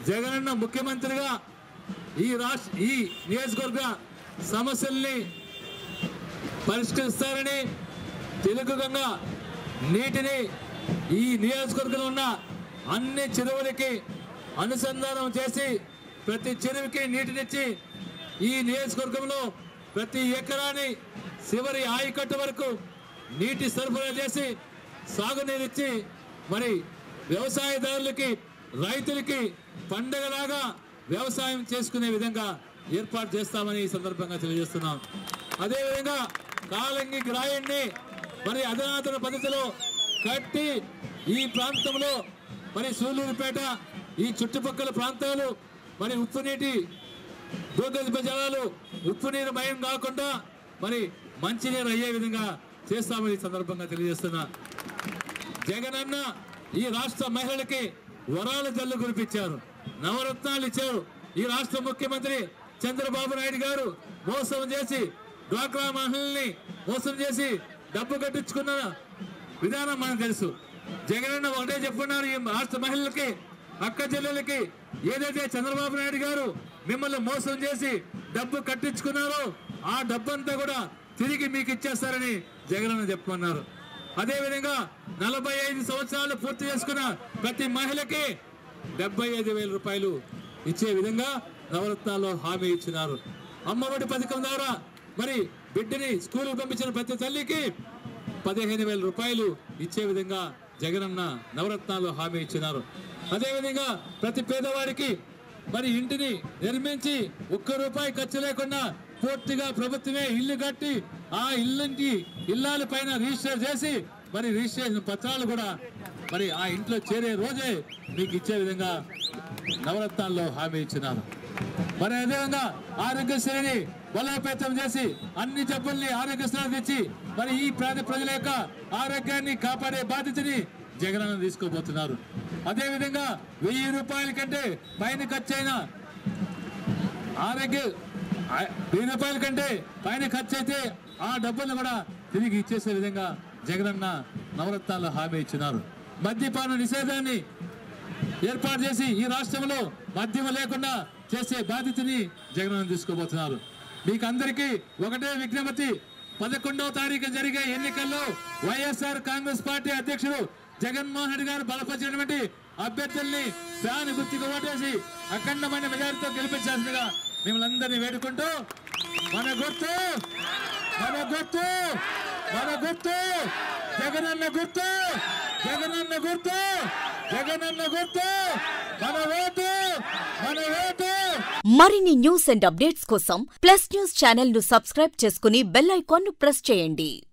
జగనన్న ముఖ్యమంత్రిగా ఈ రాష్ట్ర ఈ నియోజకవర్గ సమస్యల్ని పరిష్కరిస్తారని తెలుగుగా నీటిని ఈ నియోజకవర్గంలో ఉన్న అన్ని చెరువులకి అనుసంధానం చేసి ప్రతి చెరువుకి నీటినిచ్చి ఈ నియోజకవర్గంలో ప్రతి ఎకరాని చివరి ఆయకట్టు వరకు నీటి సరఫరా చేసి సాగునీరిచ్చి మరి వ్యవసాయదారులకి రైతులకి పండగలాగా వ్యవసాయం చేసుకునే విధంగా ఏర్పాటు చేస్తామని ఈ సందర్భంగా తెలియజేస్తున్నాం అదేవిధంగా కాలంగి గ్రాయాన్ని మరి అధునాతన పద్ధతిలో కట్టి ఈ ప్రాంతంలో మరి సూలూరుపేట ఈ చుట్టుపక్కల ప్రాంతాలు మరి ఉప్పు నీటి భూగర్భ జలాలు ఉప్పు నీరు మయం కాకుండా మరి మంచినీరు అయ్యే విధంగా చేస్తామని ఈ సందర్భంగా తెలియజేస్తున్నా జగనన్న ఈ రాష్ట్ర మహిళలకి వరాల జల్లు కురిపించారు నవరత్నాలు ఇచ్చారు ఈ రాష్ట్ర ముఖ్యమంత్రి చంద్రబాబు నాయుడు గారు మోసం చేసి డ్వాక్రా మహిళల్ని మోసం చేసి డబ్బు కట్టించుకున్న విధానం మనకు తెలుసు జగనన్న ఒకటే చెప్పున్నారు ఈ రాష్ట్ర మహిళలకి అక్క చెల్లెలకి ఏదైతే చంద్రబాబు నాయుడు గారు మిమ్మల్ని మోసం చేసి డబ్బు కట్టించుకున్నారో ఆ డబ్బంతా కూడా తిరిగి మీకు ఇచ్చేస్తారని జగనన్న చెప్పమన్నారు అదేవిధంగా నలభై ఐదు సంవత్సరాలు పూర్తి చేసుకున్న ప్రతి మహిళకి డెబ్బై ఐదు వేల రూపాయలు ఇచ్చే విధంగా నవరత్నాల్లో హామీ ఇచ్చినారు అమ్మఒడి పథకం ద్వారా మరి బిడ్డని స్కూల్ పంపించిన ప్రతి తల్లికి పదిహేను వేల రూపాయలు ఇచ్చే విధంగా జగనన్న నవరత్నాలు హామీ ఇచ్చినారు అదేవిధంగా ప్రతి పేదవాడికి మరి ఇంటిని నిర్మించి ఒక్క రూపాయి ఖర్చు లేకుండా పూర్తిగా ప్రభుత్వమే ఇల్లు కట్టి ఆ ఇల్లుకి ఇల్లాల పైన రిజిస్టర్ చేసి మరి రిజిస్ట్రేషన్ పత్రాలు కూడా మరి ఆ ఇంట్లో చేరే రోజే మీకు ఇచ్చే విధంగా నవరత్నాల్లో హామీ ఇచ్చినారు మరి అదేవిధంగా ఆరోగ్యశ్రీని బలోపేతం చేసి అన్ని జబ్బుల్ని ఆరోగ్యశ్రీ తెచ్చి మరి ఈ పేద ప్రజల యొక్క ఆరోగ్యాన్ని కాపాడే బాధ్యతని జగనన్న తీసుకోబోతున్నారు అదేవిధంగా వెయ్యి రూపాయల కంటే పైన ఖర్చైన ఆరోగ్య ఆ- వెయ్యి రూపాయల కంటే పైన ఖర్చు అయితే ఆ డబ్బులను కూడా తిరిగి ఇచ్చేసే విధంగా జగనన్న నవరత్నాల్లో హామీ ఇచ్చినారు మద్యపాన నిషేధాన్ని ఏర్పాటు చేసి ఈ రాష్ట్రంలో మద్యం లేకుండా చేసే బాధ్యతని జగన్ తీసుకోబోతున్నారు మీకు అందరికీ ఒకటే విజ్ఞప్తి పదకొండవ తారీఖు జరిగే ఎన్నికల్లో వైఎస్ఆర్ కాంగ్రెస్ పార్టీ అధ్యక్షుడు జగన్మోహన్ రెడ్డి గారు బలపరిచినటువంటి అభ్యర్థుల్ని ఫ్యాన్ గుర్తుకు ఓటేసి అఖండమైన మెజారిటీతో గెలిపించాల్సిందిగా మిమ్మల్ని అందరినీ వేడుకుంటూ మన గుర్తు మన గుర్తు మన గుర్తు జగనన్న గుర్తు జగనన్న గుర్తు జగనన్న గుర్తు మన ఓటు మన ఓటు మరిన్ని న్యూస్ అండ్ అప్డేట్స్ కోసం ప్లస్ న్యూస్ ఛానల్ ను సబ్స్క్రైబ్ చేసుకుని బెల్ ఐకాన్ ను ప్రెస్ చేయండి